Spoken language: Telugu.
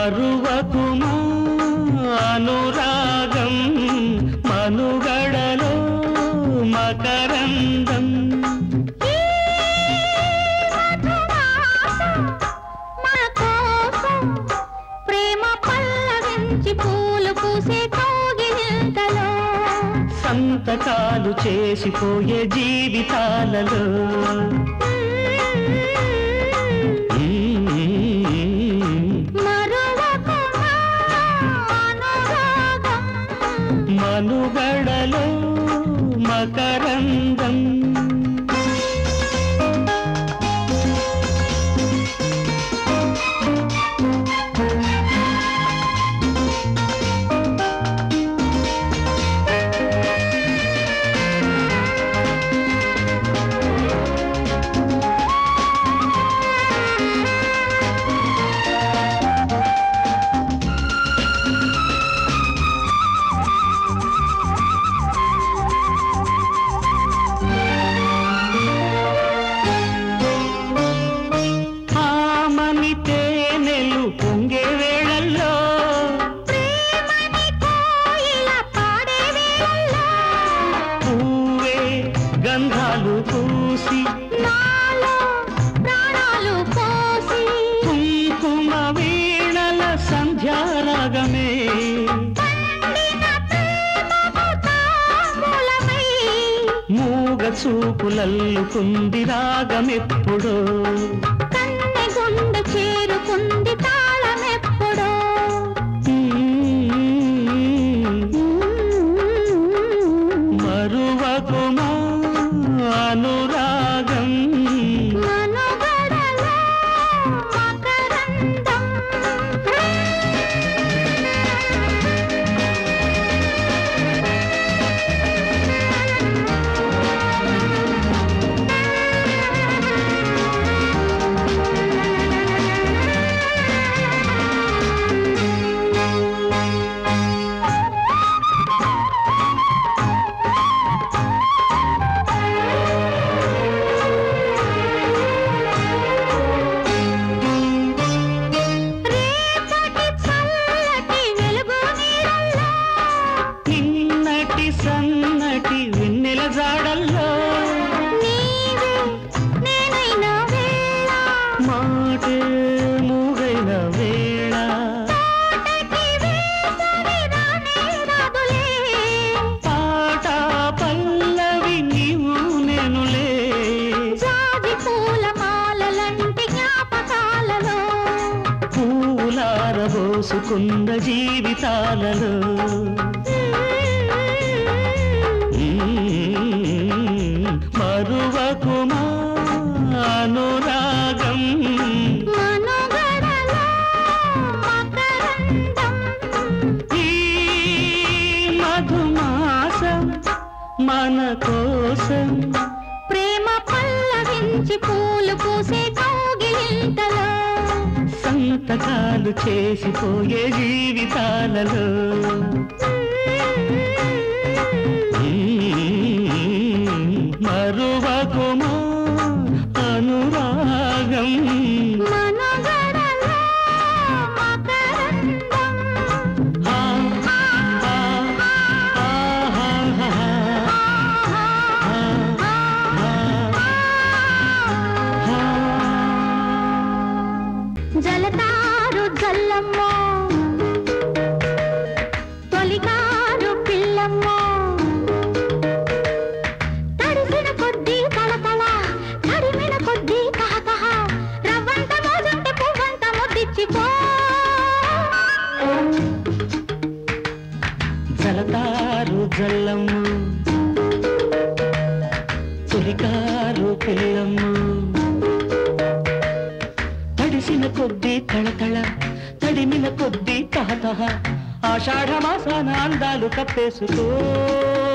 మరువకుమా అనురాగం మనుగడలో మకరందం మన కోసం ప్రేమ పల్లవించి పూలు పూసే కౌగిలింతలో సంతకాలు చేసిపోయే జీవితాలలో మరువకుమా అనురాగం మనుగడలో మకరందం ఆమని తేనెలు పొంగే వేళల్లో ప్రేమని కోయిల పాడే వేళల్లో పువ్వే గంధాలు పూసి నాలో ప్రాణాలు పోసి కుంకుమ వీణల సంధ్యారాగమే పండిన ప్రేమకు తాంబూలమై మూగ చూపులల్లుకుంది రాగమెప్పుడో కన్నె గుండె చేరుకుంది తాళమెప్పుడో మరువకుమా అనురాగం మనుగడలో మకరందం రేపటి చల్లటి వెలుగు నీడల్లో నిన్నటి సన్నటి వెన్నెల జాడల్లో నీవే నేనైన వేళ మాటే మూగైన వేళ తోటకి వేసవి రానే రాదులే పాట పల్లవి నీవు నేనులే జాజి పూల మాలలంటి జ్ఞాపకాలలో పూలారబోసుకున్న జీవితాలలో మరువకుమా అనురాగం మనుగడలో మకరందం ఈ మధుమాసం మన కోసం ప్రేమ పల్లవించి పూలు పూసే కౌగిలింతలో సంతకాలు చేసిపోయే జీవితాలలో మరువకుమా అనురాగం మనుగడలో మకరందం ఆ, ఆ, ఆ, ఆ, ఆ, జలతారు జల్లమ్మ తొలికారు పిల్లమ్మ తడిసిన కొద్దీ తళతళ తడిమిన కొద్దీ కహకహ రవ్వంత మోజంత పువ్వంత ముద్దిచ్చిపో జలతారు జల్లమ్ము తొలికారు పిల్లమ్ము తడిసిన కొద్దీ తళతళ తడిమిన కొద్దీ తహతహ ఆషాఢ మాసాన అందాలు కప్పేసుకో